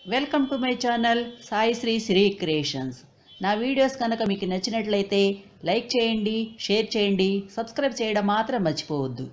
Welcome to my channel Sai Sri Sri creations నా videos కనుక మీకు నచ్చినట్లయితే లైక్ చేయండి షేర్ చేయండి సబ్స్క్రైబ్ చేయడం మాత్రం మర్చిపోవద్దు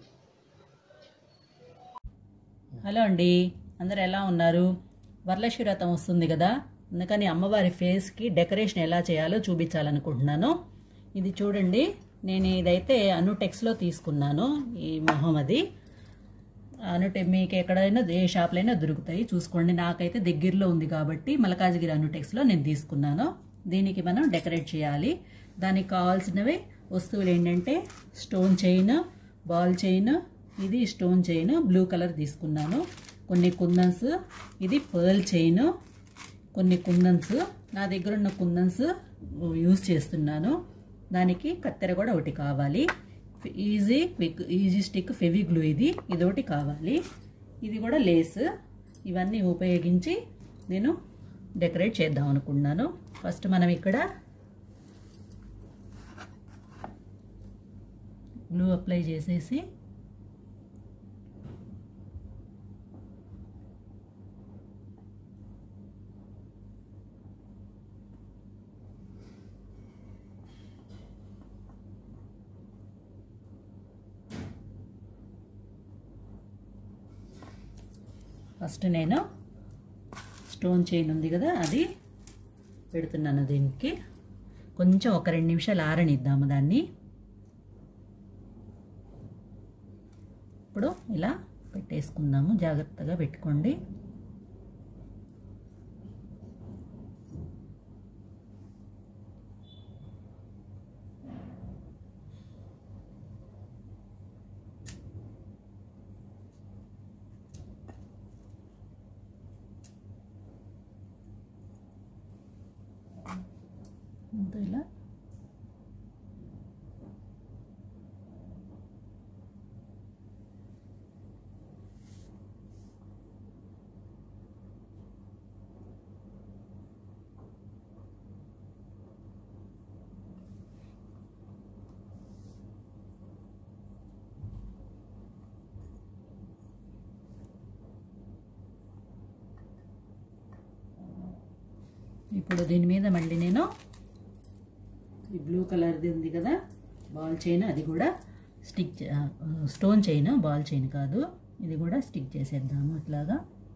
హలో అండి అందరు ఎలా ఉన్నారు వరలక్ష్మి వ్రతం వస్తుంది కదా అందుకని అమ్మవారి ఫేస్కి డెకరేషన్ ఎలా చేయాలో చూపించాలనుకుంటున్నాను ఇది చూడండి నేను ఇదైతే అనుటెక్స్లో తీసుకున్నాను ఈ మొహం అది అనుటే మీకు ఎక్కడైనా ఏ షాప్లైనా దొరుకుతాయి చూసుకోండి నాకైతే దగ్గరలో ఉంది కాబట్టి మలకాజ్గిరి అనుటెక్స్లో నేను తీసుకున్నాను దీనికి మనం డెకరేట్ చేయాలి దానికి కావాల్సినవి వస్తువులు ఏంటంటే స్టోన్ చైన్ బాల్ చైన్ ఇది స్టోన్ చైన్ బ్లూ కలర్ తీసుకున్నాను కొన్ని కుందన్స్ ఇది పర్ల్ చైన్ కొన్ని కుందన్స్ నా దగ్గర ఉన్న కుందన్స్ యూజ్ చేస్తున్నాను దానికి కత్తెర కూడా ఒకటి కావాలి easy quick easy stick Fevi glue ఇది ఇది ఒకటి కావాలి ఇది కూడా లేస్ ఇవన్నీ ఉపయోగించి నేను డెకరేట్ చేద్దాం అనుకున్నాను ఫస్ట్ మనం ఇక్కడ గ్లూ అప్లై చేసేసి ఫస్ట్ నేను స్టోన్ చైన్ ఉంది కదా అది పెడుతున్నాను దీనికి కొంచెం ఒక రెండు నిమిషాలు ఆరనిద్దాము దాన్ని ఇప్పుడు ఇలా పెట్టేసుకుందాము జాగ్రత్తగా పెట్టుకోండి అంతా ఇలా ఇప్పుడు దీని మీద మళ్ళీ నేను ఈ బ్లూ కలర్ది ఉంది కదా బాల్ చైన్ అది కూడా stick stone chain ball chain కాదు ఇది కూడా స్టిక్ చేసేద్దాము అట్లాగా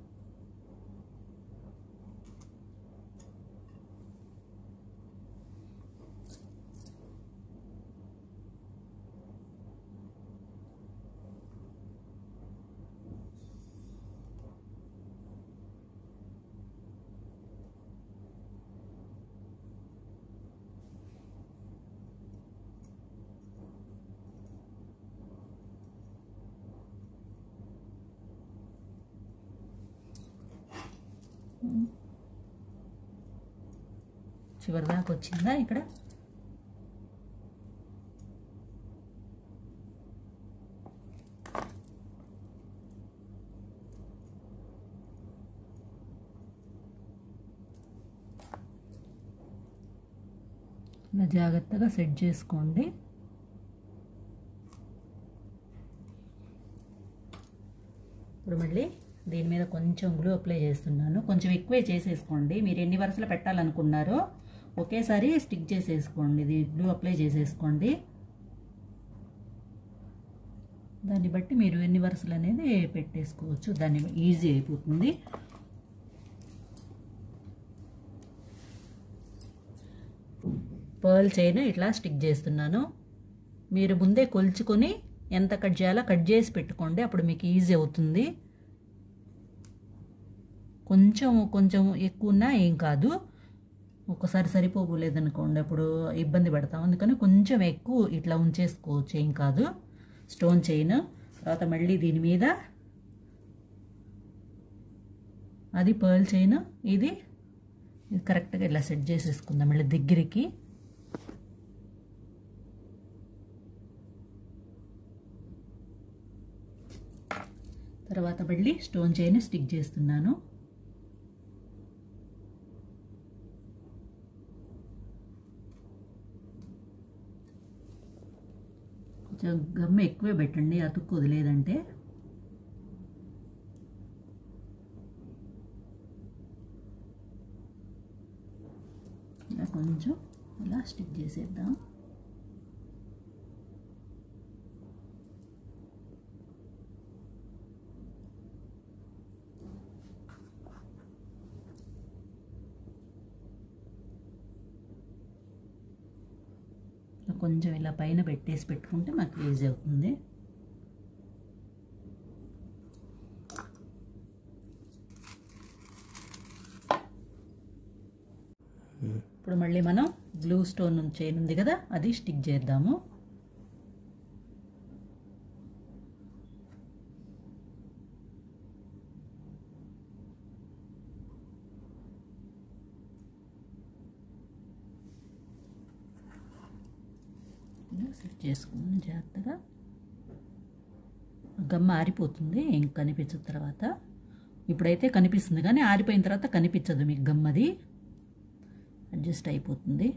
చివరి దాకా వచ్చిందా ఇక్కడ ఇలా జాగ్రత్తగా సెట్ చేసుకోండి ఇప్పుడు మళ్ళీ దీని మీద కొంచెం గ్లూ అప్లై చేస్తున్నాను కొంచెం ఎక్కువే చేసేసుకోండి మీరు ఎన్ని వరుసలు పెట్టాలనుకున్నారో ఒకేసారి స్టిక్ చేసేసుకోండి ఇది గ్లూ అప్లై చేసేసుకోండి దాన్ని బట్టి మీరు ఎన్ని వరుసలు అనేది పెట్టేసుకోవచ్చు దాన్ని ఈజీ అయిపోతుంది పర్ల్ చైన్ ఇట్లా స్టిక్ చేస్తున్నాను మీరు ముందే కొలుచుకొని ఎంత కట్ చేయాలో కట్ చేసి పెట్టుకోండి అప్పుడు మీకు ఈజీ అవుతుంది కొంచెం కొంచెం ఎక్కువ ఉన్నా ఏం కాదు ఒక్కసారి సరిపోలేదనుకోండి అప్పుడు ఇబ్బంది పడతాం అందుకని కొంచెం ఎక్కువ ఇట్లా ఉంచేసుకోవచ్చు ఏం కాదు స్టోన్ చైన్ తర్వాత మళ్ళీ దీని మీద అది పర్ల్ చైన్ ఇది ఇది కరెక్ట్గా ఇట్లా సెట్ చేసేసుకుందాం మళ్ళీ దగ్గరికి తర్వాత మళ్ళీ స్టోన్ చైన్ స్టిక్ చేస్తున్నాను కొంచెం గమ్మ ఎక్కువే పెట్టండి అతుక్కు వదిలేదంటే ఇలా కొంచెం ఇలా స్టిక్ చేసేద్దాం కొంచెం ఇలా పైన పెట్టేసి పెట్టుకుంటే మాకు ఈజీ అవుతుంది ఇప్పుడు మళ్ళీ మనం బ్లూ స్టోన్ చైన్ ఉంది కదా అది స్టిక్ చేద్దాము ఇలా సెట్ చేసుకుని జాగ్రత్తగా గమ్మ ఆరిపోతుంది ఏం కనిపించిన తర్వాత ఇప్పుడైతే కనిపిస్తుంది కానీ ఆరిపోయిన తర్వాత కనిపించదు మీకు గమ్మది అడ్జస్ట్ అయిపోతుంది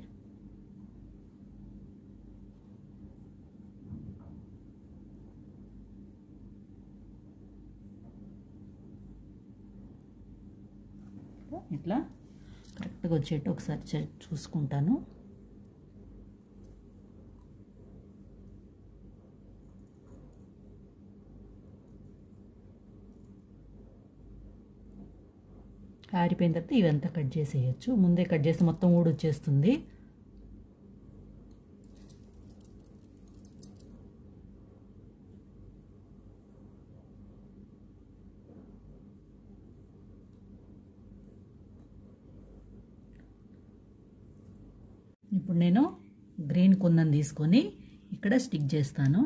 ఇట్లా కరెక్ట్గా వచ్చేట్టు ఒకసారి చె- చూసుకుంటాను ఆరిపోయిన తర్వాత ఇవంతా కట్ చేసేయచ్చు ముందే కట్ చేస్తే మొత్తం ఊడి వచ్చేస్తుంది ఇప్పుడు నేను గ్రీన్ కుందన్ తీసుకొని ఇక్కడ స్టిక్ చేస్తాను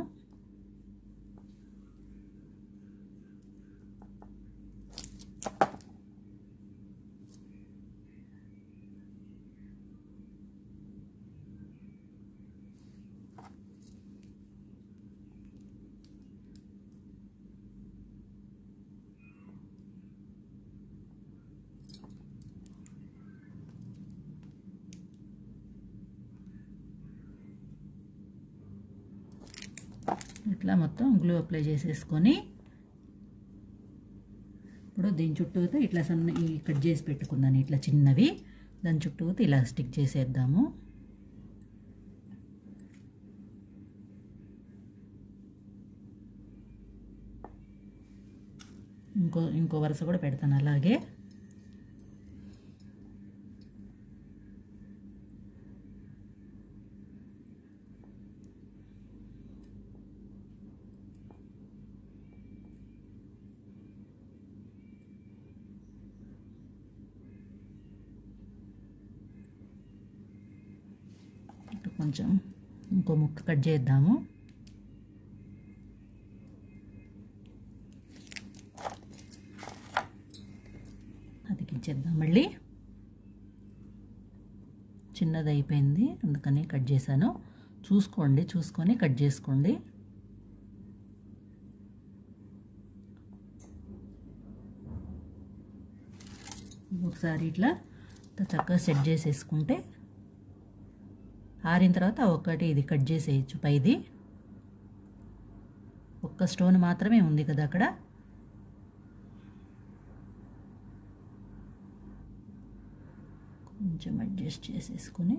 ఇట్లా మొత్తం గ్లూ అప్లై చేసేసుకొని ఇప్పుడు దీని చుట్టూతో ఇట్లా సన్న ఈ కట్ చేసి పెట్టుకున్నాను ఇట్లా చిన్నవి దాని చుట్టూతో ఇలా స్టిక్ చేసేద్దాము ఇంకో ఇంకో వరుస కూడా పెడతాను అలాగే ఇటు కొంచెం ఇంకో ముక్క కట్ చేద్దాము అతికించేద్దాం మళ్ళీ చిన్నది అయిపోయింది అందుకని కట్ చేశాను చూసుకోండి చూసుకొని కట్ చేసుకోండి ఒకసారి ఇట్లా చక్కగా సెట్ చేసేసుకుంటే ఆరిన తర్వాత ఒకటి ఇది కట్ చేసేయచ్చు పైది ఒక్క స్టోన్ మాత్రమే ఉంది కదా అక్కడ కొంచెం అడ్జస్ట్ చేసేసుకొని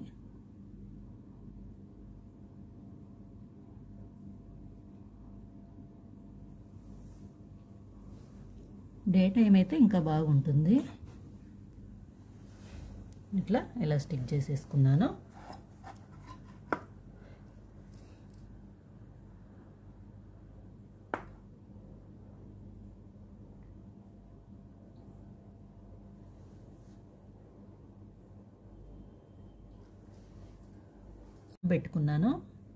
డే టైం అయితే ఇంకా బాగుంటుంది ఇట్లా ఇలా స్టిక్ చేసేసుకున్నాను పెట్టుకున్నాను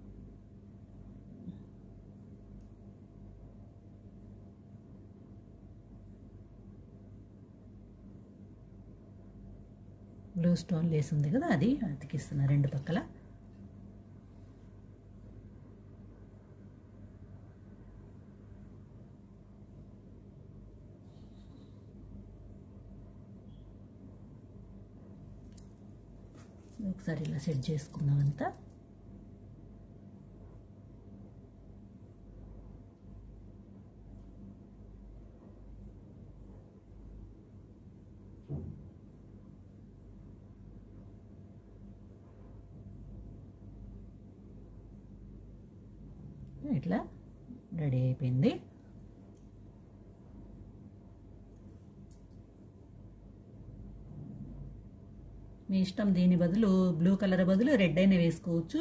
బ్లూ స్టోన్ లేస్ ఉంది కదా అది అతికిస్తున్నా రెండు పక్కల ఒకసారి ఇలా సెట్ చేసుకున్నామంతా ఇట్లా రెడీ అయిపోయింది మీ ఇష్టం దీని బదులు బ్లూ కలర్ బదులు రెడ్ అయినా వేసుకోవచ్చు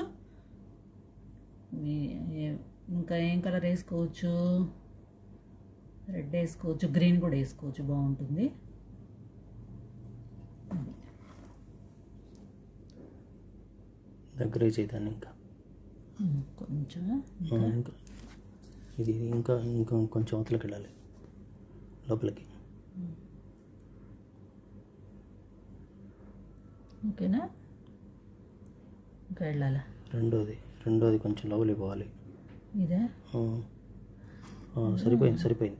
మీ- ఏ- ఇంకా ఏం కలర్ వేసుకోవచ్చు రెడ్ వేసుకోవచ్చు గ్రీన్ కూడా వేసుకోవచ్చు బాగుంటుంది దగ్గర చేద్దాన్ని ఇంకా ఉమ్, కొంచెం ఆ, ఇంకా ఇది ఇంకా ఇంకా కొంచెం అవతలకి వెళ్ళాలి లోపలికి ఓకేనా ఇంకా వెళ్ళాలా రెండోది రెండోది కొంచెం లోపలికి పోవాలి ఇదే ఆ. ఆ, సరిపోయింది సరిపోయింది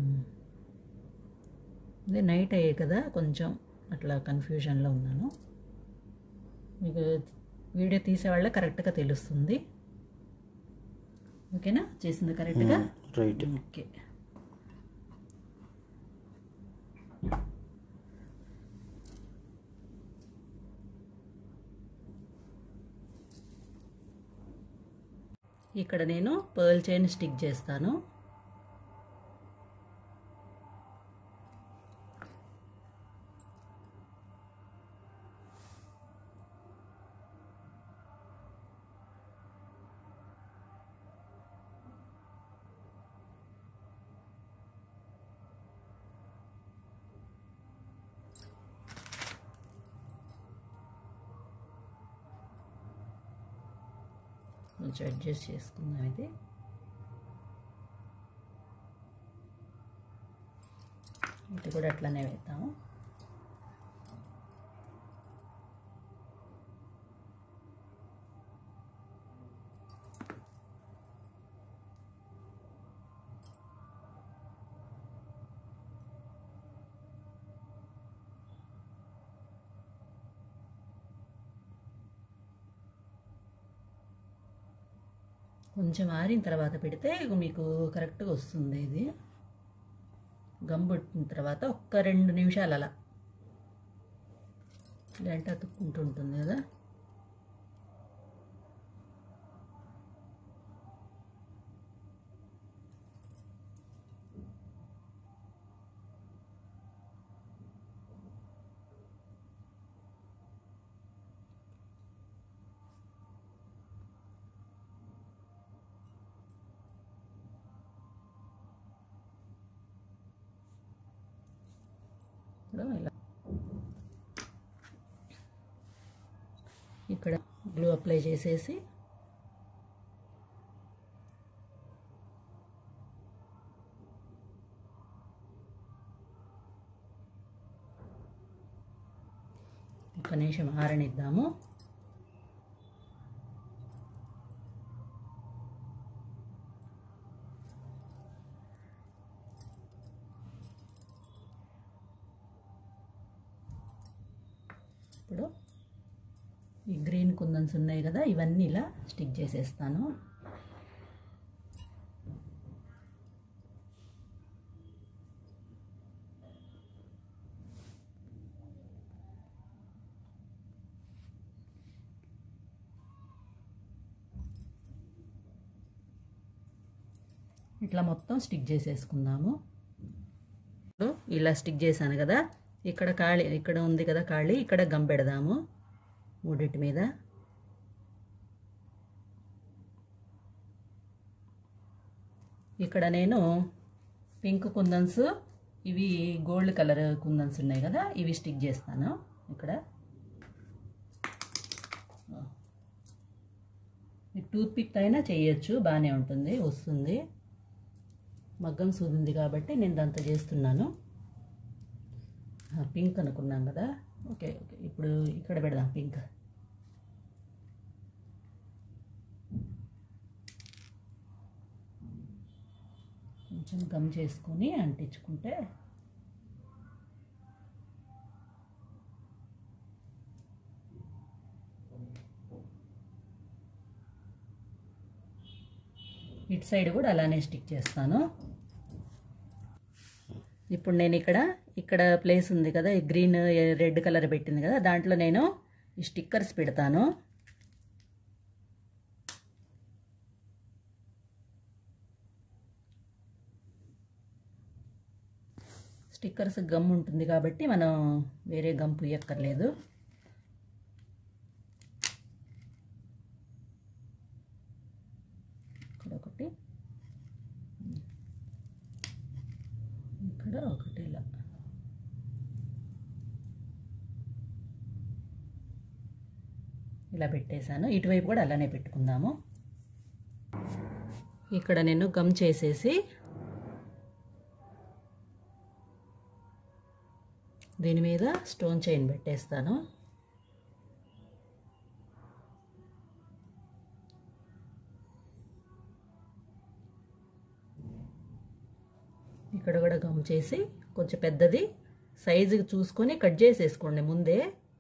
ఇదే నైట్ అయ్యే కదా కొంచెం అట్లా కన్ఫ్యూజన్లో ఉన్నాను మీకు వీడియో తీసేవాళ్ళ కరెక్ట్గా తెలుస్తుంది ఓకేనా చేసింది కరెక్ట్గా రైట్ ఓకే ఇక్కడ నేను పర్ల్ చైన్ స్టిక్ చేస్తాను కొంచెం అడ్జస్ట్ చేసుకుందాం ఇది ఇది కూడా అట్లనే వేద్దాము కొంచెం ఆరిన తర్వాత పెడితే ఇక మీకు కరెక్ట్గా వస్తుంది ఇది గమ్ పెట్టిన తర్వాత ఒక్క రెండు నిమిషాలు అలా లేదంటే అతుక్కుంటూ ఉంటుంది కదా ఇప్పుడు ఇలా ఇక్కడ గ్లూ అప్లై చేసేసి ఒక నిమిషం ఆరనిద్దాము ఇప్పుడు ఈ గ్రీన్ కుందన్స్ ఉన్నాయి కదా ఇవన్నీ ఇలా స్టిక్ చేసేస్తాను ఇట్లా మొత్తం స్టిక్ చేసేసుకుందాము ఇప్పుడు ఇలా స్టిక్ చేశాను కదా ఇక్కడ ఖాళీ ఇక్కడ ఉంది కదా ఖాళీ ఇక్కడ గమ్ పెడదాము మూడింటి మీద ఇక్కడ నేను పింక్ కుందన్స్ ఇవి గోల్డ్ కలర్ కుందన్స్ ఉన్నాయి కదా ఇవి స్టిక్ చేస్తాను ఇక్కడ టూత్ పిక్ అయినా చేయొచ్చు బాగానే ఉంటుంది వస్తుంది మగ్గం సూదింది కాబట్టి నేను దాంతో చేస్తున్నాను పింక్ అనుకున్నాం కదా ఓకే ఓకే ఇప్పుడు ఇక్కడ పెడదాం పింక్ కొంచెం గమ్ చేసుకొని అంటించుకుంటే ఇటు సైడ్ కూడా అలానే స్టిక్ చేస్తాను ఇప్పుడు నేను ఇక్కడ ఇక్కడ ప్లేస్ ఉంది కదా ఈ గ్రీన్ రెడ్ కలర్ పెట్టింది కదా దాంట్లో నేను ఈ స్టిక్కర్స్ పెడతాను స్టిక్కర్స్ గమ్ ఉంటుంది కాబట్టి మనం వేరే గమ్ పుయ్యక్కర్లేదు ఇక్కడ ఒకటి ఇక్కడ ఒకటి ఇలా ఇలా పెట్టేశాను ఇటువైపు కూడా అలానే పెట్టుకుందాము ఇక్కడ నేను గమ్ చేసేసి దీని మీద స్టోన్ చైన్ పెట్టేస్తాను ఇక్కడ కూడా గమ్ చేసి కొంచెం పెద్దది సైజు చూసుకొని కట్ చేసేసుకోండి ముందే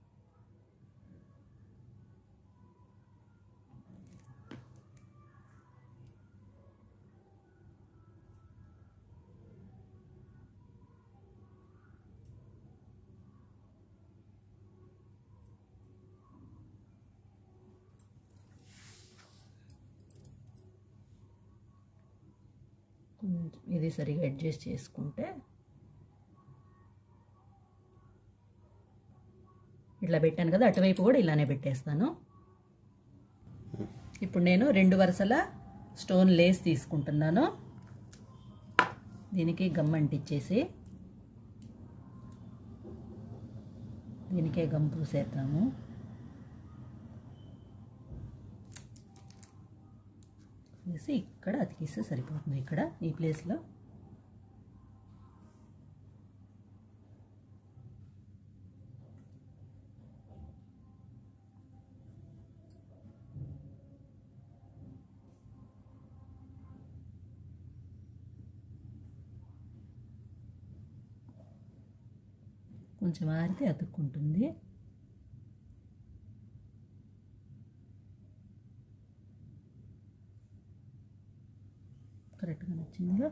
కొంచెం ఇది సరిగా అడ్జస్ట్ చేసుకుంటే ఇట్లా పెట్టాను కదా అటువైపు కూడా ఇలానే పెట్టేస్తాను ఇప్పుడు నేను రెండు వరుసల స్టోన్ లేస్ తీసుకుంటున్నాను దీనికి గమ్ అంటించేసి దీనికే గమ్ పూసేద్దాము వేసి ఇక్కడ అతికిస్తే సరిపోతుంది ఇక్కడ ఈ ప్లేస్లో కొంచెం ఆరితే అతుక్కుంటుంది కరెక్ట్గా నచ్చిందిగా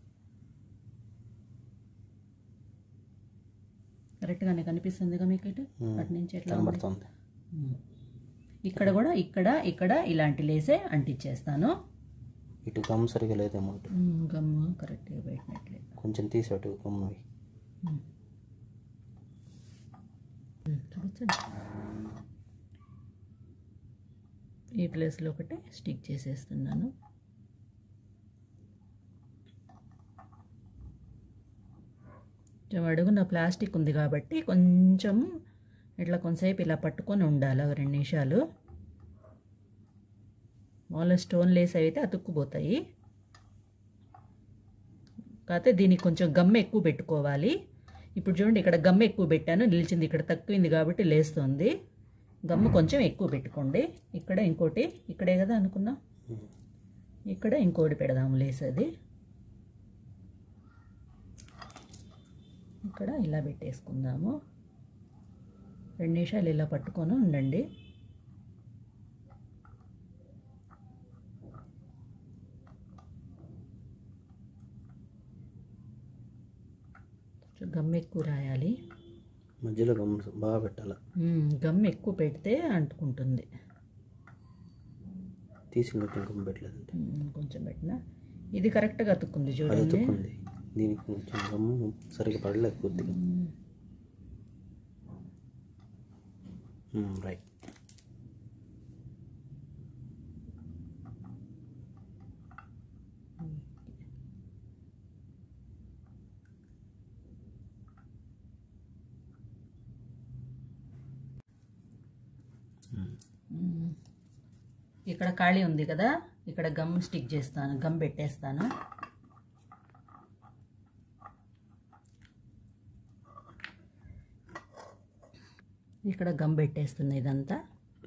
కరెక్ట్గానే కనిపిస్తుందిగా మీకు ఇటు అటు నుంచి ఎట్లా ఉంది? కనబడుతుంది ఉమ్. ఇక్కడ కూడా ఇక్కడ ఇక్కడ ఇలాంటి లేసే అంటించేస్తాను ఇటు గమ్ సరిగా లేదేమో ఇటు ఉమ్, గమ్ము కరెక్ట్గా పెట్టినట్లే కొంచెం తీసి అటు గమ్మువి ఉమ్, చూపించండి ఈ ప్లేస్లో ఒకటి స్టిక్ చేసేస్తున్నాను కొంచెం అడుగున ప్లాస్టిక్ ఉంది కాబట్టి కొంచెం ఇట్లా కొంతసేపు ఇలా పట్టుకొని ఉండాలి ఒక రెండు నిమిషాలు మామూలుగా స్టోన్ లేస్ అయితే అతుక్కుపోతాయి కాకపోతే దీనికి కొంచెం గమ్మ ఎక్కువ పెట్టుకోవాలి ఇప్పుడు చూడండి ఇక్కడ గమ్మ ఎక్కువ పెట్టాను నిలిచింది ఇక్కడ తక్కువైంది కాబట్టి లేస్తుంది గమ్మ కొంచెం ఎక్కువ పెట్టుకోండి ఇక్కడ ఇంకోటి ఇక్కడే కదా అనుకున్నా ఇక్కడ ఇంకోటి పెడదాము లేసది ఇక్కడ ఇలా పెట్టేసుకుందాము రెండు నిమిషాలు ఇలా పట్టుకొని ఉండండి కొంచెం గమ్ ఎక్కువ రాయాలి మధ్యలో గమ్ బాగా పెట్టాలి మ్మ్, గమ్ ఎక్కువ పెడితే అంటుకుంటుంది తీసి ఇంకొక గమ్ పెట్టలేదంటే మ్మ్, కొంచెం పెట్టినా ఇది కరెక్ట్గా అతుక్కుంది అది చూడండి అతుక్కుంది దీనికి కొంచెం గమ్ము సరిగా పడలేదు కొద్దిగా మ్మ్. రైట్ మ్మ్. ఇక్కడ ఖాళీ ఉంది కదా ఇక్కడ గమ్ స్టిక్ చేస్తాను గమ్ పెట్టేస్తాను ఇక్కడ గమ్ పెట్టేస్తున్నా ఇదంతా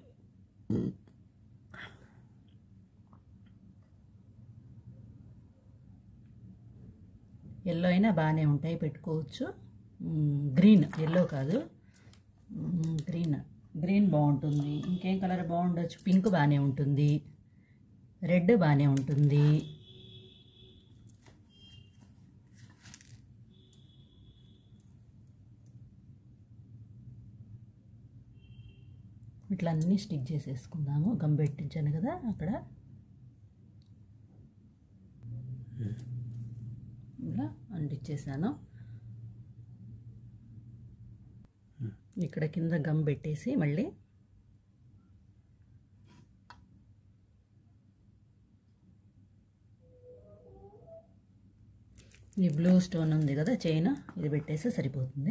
ఎల్లో అయినా బాగానే ఉంటాయి పెట్టుకోవచ్చు మ్మ్, గ్రీన్ ఎల్లో కాదు మ్మ్, గ్రీన్ గ్రీన్ బాగుంటుంది ఇంకేం కలర్ బాగుండొచ్చు పింక్ బాగానే ఉంటుంది రెడ్ బాగానే ఉంటుంది ఇట్లా అన్నీ స్టిక్ చేసేసుకుందాము గమ్ పెట్టించాను కదా అక్కడ ఇలా అంటించేసాను ఇక్కడ కింద గమ్ పెట్టేసి మళ్ళీ ఈ బ్లూ స్టోన్ ఉంది కదా చైన్ ఇది పెట్టేస్తే సరిపోతుంది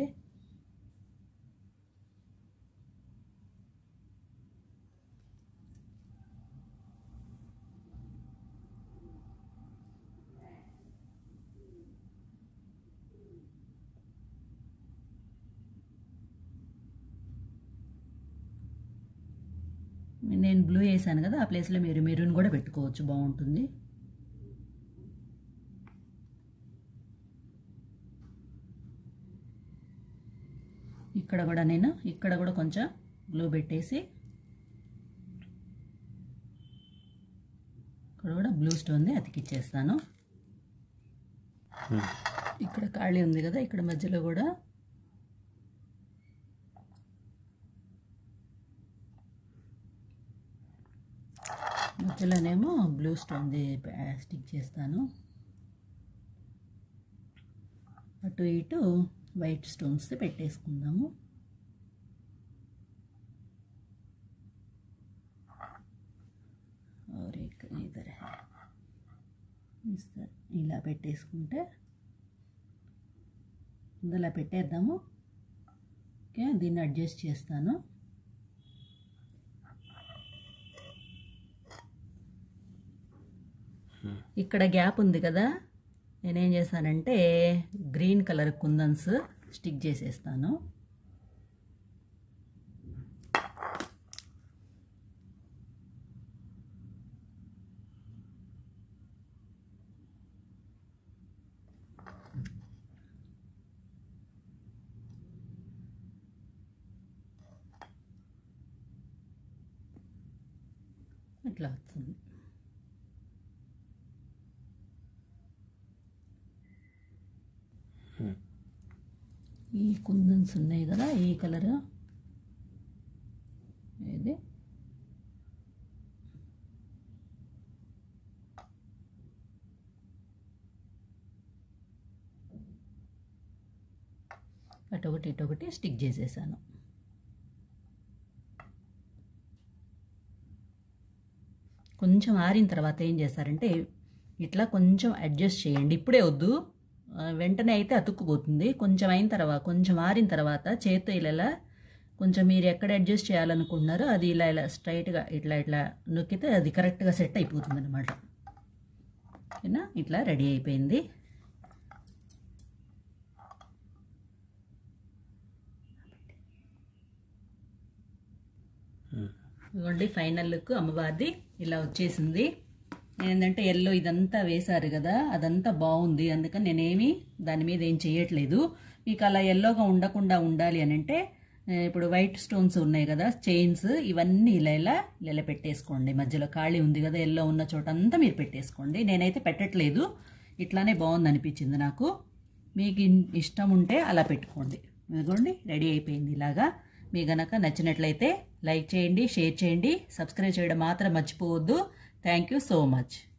నేను బ్లూ వేసాను కదా ఆ ప్లేస్లో మీరు మెరూన్ కూడా పెట్టుకోవచ్చు బాగుంటుంది ఇక్కడ కూడా నేను ఇక్కడ కూడా కొంచెం గ్లూ పెట్టేసి ఇక్కడ కూడా బ్లూ స్టోన్ది అతికిచ్చేస్తాను ఇక్కడ ఖాళీ ఉంది కదా ఇక్కడ మధ్యలో కూడా మధ్యలోనేమో బ్లూ స్టోన్ది స్టిక్ చేస్తాను అటు ఇటు వైట్ స్టోన్స్ పెట్టేసుకుందాము और एक इधर है इस तरह ఇలా పెట్టేసుకుంటే ఇందులో పెట్టేద్దాము ఓకే దీన్ని అడ్జస్ట్ చేస్తాను ఇక్కడ గ్యాప్ ఉంది కదా నేనేం చేశానంటే గ్రీన్ కలర్ కుందన్స్ స్టిక్ చేసేస్తాను ఇట్లా వస్తుంది ఈ కుందన్స్ ఉన్నాయి కదా ఈ కలర్ ఇది అటొకటి ఇటొకటి స్టిక్ చేసేసాను కొంచెం ఆరిన తర్వాత ఏం చేస్తారంటే ఇట్లా కొంచెం అడ్జస్ట్ చేయండి ఇప్పుడే వద్దు ఆ, వెంటనే అయితే అతుక్కుపోతుంది కొంచెం అయిన తర్వాత కొంచెం ఆరిన తర్వాత చేత్తో ఇలా ఇలా కొంచెం మీరు ఎక్కడ అడ్జస్ట్ చేయాలనుకుంటున్నారో అది ఇలా ఇలా స్ట్రైట్గా ఇట్లా ఇట్లా నొక్కితే అది కరెక్ట్గా సెట్ అయిపోతుంది అనమాట ఓకేనా ఇట్లా రెడీ అయిపోయింది ఇదిగోండి ఫైనల్ లుక్ అమ్మవారిది ఇలా వచ్చేసింది ఏంటంటే ఎల్లో ఇదంతా వేశారు కదా అదంతా బాగుంది అందుకని నేనేమి దాని మీద ఏం చేయట్లేదు మీకు అలా ఎల్లోగా ఉండకుండా ఉండాలి అని అంటే ఆ, ఇప్పుడు వైట్ స్టోన్స్ ఉన్నాయి కదా చైన్స్ ఇవన్నీ ఇలా ఇలా ఇలా పెట్టేసుకోండి మధ్యలో ఖాళీ ఉంది కదా ఎల్లో ఉన్న చోట అంతా మీరు పెట్టేసుకోండి నేనైతే పెట్టట్లేదు ఇట్లానే బాగుంది అనిపించింది నాకు మీకు ఇన్- ఇష్టం ఉంటే అలా పెట్టుకోండి ఇదిగోండి రెడీ అయిపోయింది ఇలాగా మీ గనక నచ్చినట్లయితే లైక్ చేయండి షేర్ చేయండి సబ్స్క్రైబ్ చేయడం మాత్రం మర్చిపోవద్దు థ్యాంక్ యూ సో మచ్